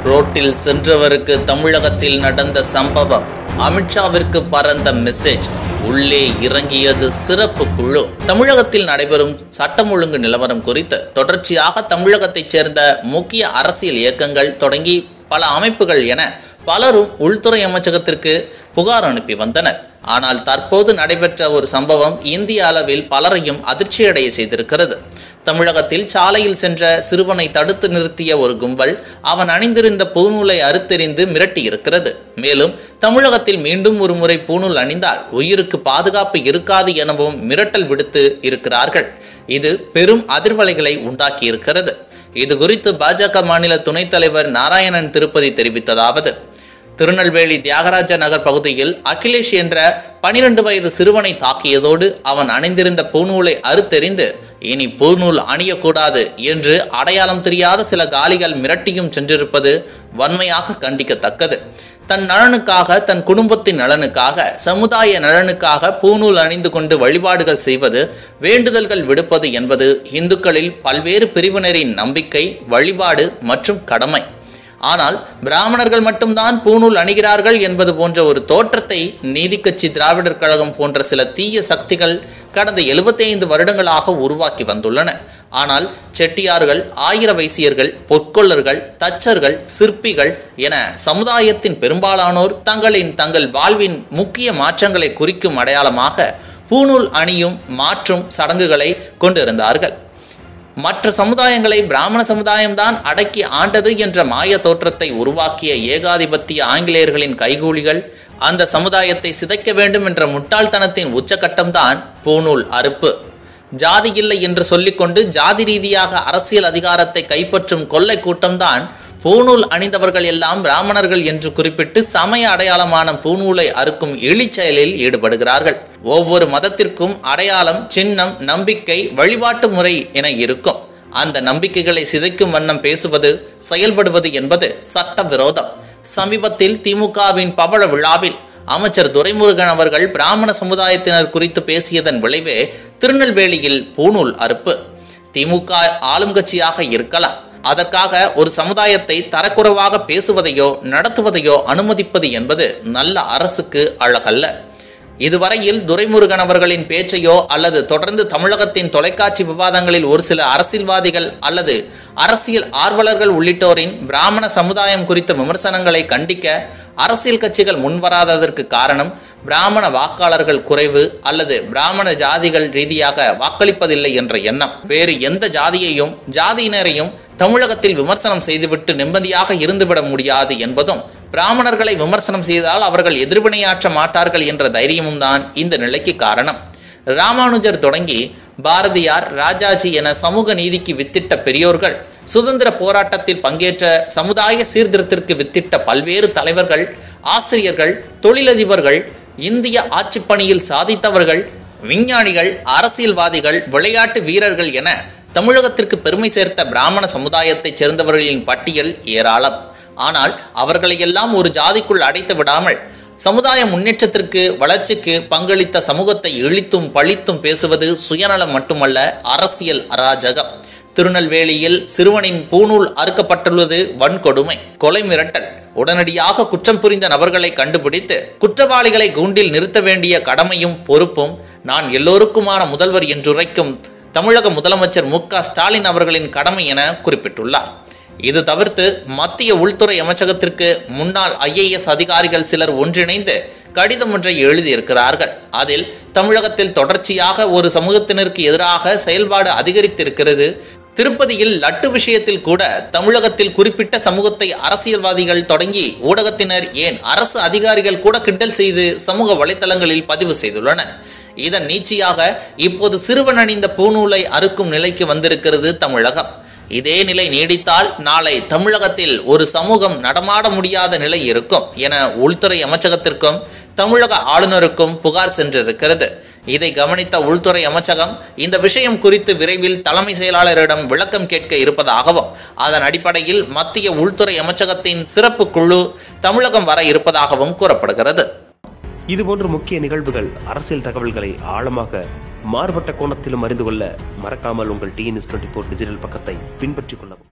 ரோட்டில் சென்றவருக்கு தமிழகத்தில் நடந்த சம்பவம் அமித்ஷாவிற்கு பறந்த மெசேஜ் உள்ளே இறங்கியது சிறப்பு குழு தமிழகத்தில் நடைபெறும் சட்டம் ஒழுங்கு நிலவரம் குறித்து தொடர்ச்சியாக தமிழகத்தைச் சேர்ந்த முக்கிய அரசியல் இயக்கங்கள் தொடங்கி பல அமைப்புகள் என பலரும் உள்துறை அமைச்சகத்திற்கு புகார் அனுப்பி வந்தனர் ஆனால் தற்போது நடைபெற்ற ஒரு சம்பவம் இந்திய அளவில் பலரையும் அதிர்ச்சியடைய செய்திருக்கிறது தமிழகத்தில் சாலையில் சென்ற சிறுவனை தடுத்து நிறுத்திய ஒரு கும்பல் அவன் அணிந்திருந்த பூநூலை அறுத்தெறிந்து மிரட்டியிருக்கிறது மேலும் தமிழகத்தில் மீண்டும் ஒரு முறை பூநூல் அணிந்தால் உயிருக்கு பாதுகாப்பு இருக்காது எனவும் மிரட்டல் விடுத்து இருக்கிறார்கள் இது பெரும் அதிர்வலைகளை உண்டாக்கியிருக்கிறது இது குறித்து பாஜக மாநில துணைத் தலைவர் நாராயணன் திருப்பதி தெரிவித்ததாவது திருநெல்வேலி தியாகராஜ நகர் பகுதியில் அகிலேஷ் என்ற பனிரெண்டு வயது சிறுவனை தாக்கியதோடு அவன் அணிந்திருந்த பூநூலை அறுத்தெறிந்து இனி பூநூல் அணியக்கூடாது என்று அடையாளம் தெரியாத சில காலிகள் மிரட்டியும் சென்றிருப்பது வன்மையாக கண்டிக்கத்தக்கது தன் நலனுக்காக தன் குடும்பத்தின் நலனுக்காக சமுதாய நலனுக்காக பூநூல் அணிந்து கொண்டு வழிபாடுகள் செய்வது வேண்டுதல்கள் விடுப்பது என்பது இந்துக்களில் பல்வேறு பிரிவினரின் நம்பிக்கை வழிபாடு மற்றும் கடமை ஆனால் பிராமணர்கள் மட்டும்தான் பூநூல் அணிகிறார்கள் என்பது போன்ற ஒரு தோற்றத்தை நீதி கட்சி திராவிடர் கழகம் போன்ற சில தீய சக்திகள் கடந்த 75 வருடங்களாக உருவாக்கி வந்துள்ளன ஆனால் செட்டியார்கள் ஆயிர வைசியர்கள் பொற்கொள்ளர்கள் தச்சர்கள் சிற்பிகள் என சமுதாயத்தின் பெரும்பாலானோர் தங்களின் தங்கள் வாழ்வின் முக்கிய மாற்றங்களை குறிக்கும் அடையாளமாக பூநூல் அணியும் மாற்றும் சடங்குகளை கொண்டிருந்தார்கள் மற்ற சமுதாயங்களை பிராமண சமுதாயம்தான் அடக்கி ஆண்டது என்ற மாய தோற்றத்தை உருவாக்கிய ஏகாதிபத்திய ஆங்கிலேயர்களின் கைகூலிகள் அந்த சமுதாயத்தை சிதைக்க வேண்டும் என்ற முட்டாள்தனத்தின் உச்சகட்டம்தான் பூநூல் அறுப்பு ஜாதி இல்லை என்று சொல்லிக்கொண்டு ஜாதி ரீதியாக அரசியல் அதிகாரத்தை கைப்பற்றும் கொள்ளை கூட்டம்தான் பூநூல் அணிந்தவர்கள் எல்லாம் பிராமணர்கள் என்று குறிப்பிட்டு சமய அடையாளமான பூநூலை அறுக்கும் இழிச் செயலில் ஈடுபடுகிறார்கள் ஒவ்வொரு மதத்திற்கும் அடையாளம் சின்னம் நம்பிக்கை வழிபாட்டு முறை என இருக்கும் அந்த நம்பிக்கைகளை சிதைக்கும் வண்ணம் பேசுவது செயல்படுவது என்பது சட்ட விரோதம் சமீபத்தில் திமுகவின் பவள விழாவில் அமைச்சர் துரைமுருகன் அவர்கள் பிராமண சமுதாயத்தினர் குறித்து பேசியதன் விளைவே திருநெல்வேலியில் பூநூல் அறுப்பு திமுக ஆளும் கட்சியாக இருக்கலாம் அதற்காக ஒரு சமுதாயத்தை தரக்குறைவாக பேசுவதையோ நடத்துவதையோ அனுமதிப்பது என்பது நல்ல அரசுக்கு அழகல்ல இதுவரையில் துரைமுருகன் அவர்களின் பேச்சையோ அல்லது தொடர்ந்து தமிழகத்தின் தொலைக்காட்சி விவாதங்களில் ஒரு சில அரசியல்வாதிகள் அல்லது அரசியல் ஆர்வலர்கள் உள்ளிட்டோரின் பிராமண சமுதாயம் குறித்த விமர்சனங்களை கண்டிக்க அரசியல் கட்சிகள் முன்வராததற்கு காரணம் பிராமண வாக்காளர்கள் குறைவு அல்லது பிராமண ஜாதிகள் ரீதியாக வாக்களிப்பதில்லை என்ற எண்ணம் வேறு எந்த ஜாதியையும் ஜாதியினரையும் தமிழகத்தில் விமர்சனம் செய்துவிட்டு நிம்மதியாக இருந்துவிட முடியாது என்பதும் பிராமணர்களை விமர்சனம் செய்தால் அவர்கள் எதிர்வினையாற்ற மாட்டார்கள் என்ற தைரியமும் தான் இந்த நிலைக்கு காரணம் ராமானுஜர் தொடங்கி பாரதியார் ராஜாஜி என சமூக நீதிக்கு வித்திட்ட பெரியோர்கள் சுதந்திர போராட்டத்தில் பங்கேற்ற சமுதாய சீர்திருத்திற்கு வித்திட்ட பல்வேறு தலைவர்கள் ஆசிரியர்கள் தொழிலதிபர்கள் இந்திய ஆட்சிப் பணியில் சாதித்தவர்கள் விஞ்ஞானிகள் அரசியல்வாதிகள் விளையாட்டு வீரர்கள் என தமிழகத்திற்கு பெருமை சேர்த்த பிராமண சமுதாயத்தைச் சேர்ந்தவர்களின் பட்டியல் ஏராளம் ஆனால் அவர்களையெல்லாம் ஒரு ஜாதிக்குள் அடைத்து விடாமல் சமுதாய முன்னேற்றத்திற்கு வளர்ச்சிக்கு பங்களித்த சமூகத்தை இழித்தும் பழித்தும் பேசுவது சுயநலம் மட்டுமல்ல அரசியல் அராஜகம் திருநெல்வேலியில் சிறுவனின் பூநூல் அறுக்கப்பட்டுள்ளது வன்கொடுமை கொலை மிரட்டல் உடனடியாக குற்றம் புரிந்த நபர்களை கண்டுபிடித்து குற்றவாளிகளை கூண்டில் நிறுத்த வேண்டிய கடமையும் பொறுப்பும் நான் எல்லோருக்குமான முதல்வர் என்றுரைக்கும் தமிழக முதலமைச்சர் மு க ஸ்டாலின் அவர்களின் கடமை என குறிப்பிட்டுள்ளார் இது தவிர்த்து மத்திய உள்துறை அமைச்சகத்திற்கு முன்னாள் ஐஏஎஸ் அதிகாரிகள் சிலர் ஒன்றிணைந்து கடிதம் ஒன்றை எழுதியிருக்கிறார்கள் அதில் தமிழகத்தில் தொடர்ச்சியாக ஒரு சமூகத்தினருக்கு எதிராக செயல்பாடு அதிகரித்திருக்கிறது திருப்பதியில் லட்டு விஷயத்தில் கூட தமிழகத்தில் குறிப்பிட்ட சமூகத்தை அரசியல்வாதிகள் தொடங்கி ஊடகத்தினர் ஏன் அரசு அதிகாரிகள் கூட கிண்டல் செய்து சமூக வலைத்தளங்களில் பதிவு செய்துள்ளனர் இதன் நீட்சியாக இப்போது சிறுவன் அணிந்த பூநூலை அறுக்கும் நிலைக்கு வந்திருக்கிறது தமிழகம் இதே நிலை நீடித்தால் நாளை தமிழகத்தில் ஒரு சமூகம் நடமாட முடியாத நிலை இருக்கும் என உள்துறை அமைச்சகத்திற்கும் தமிழக ஆளுநருக்கும் புகார் சென்றிருக்கிறது இதை கவனித்த உள்துறை அமைச்சகம் இந்த விஷயம் குறித்து விரைவில் தலைமை செயலாளரிடம் விளக்கம் கேட்க இருப்பதாகவும் அதன் அடிப்படையில் மத்திய உள்துறை அமைச்சகத்தின் சிறப்பு குழு தமிழகம் வர இருப்பதாகவும் கூறப்படுகிறது இதுபோன்ற முக்கிய நிகழ்வுகள் அரசியல் தகவல்களை ஆழமாக மாறுபட்ட கோணத்திலும் அறிந்து கொள்ள மறக்காமல் உங்கள் டிஎன்எஸ் டுவெண்ட்டி ஃபோர் டிஜிட்டல் பக்கத்தை பின்பற்றிக் கொள்ளவும்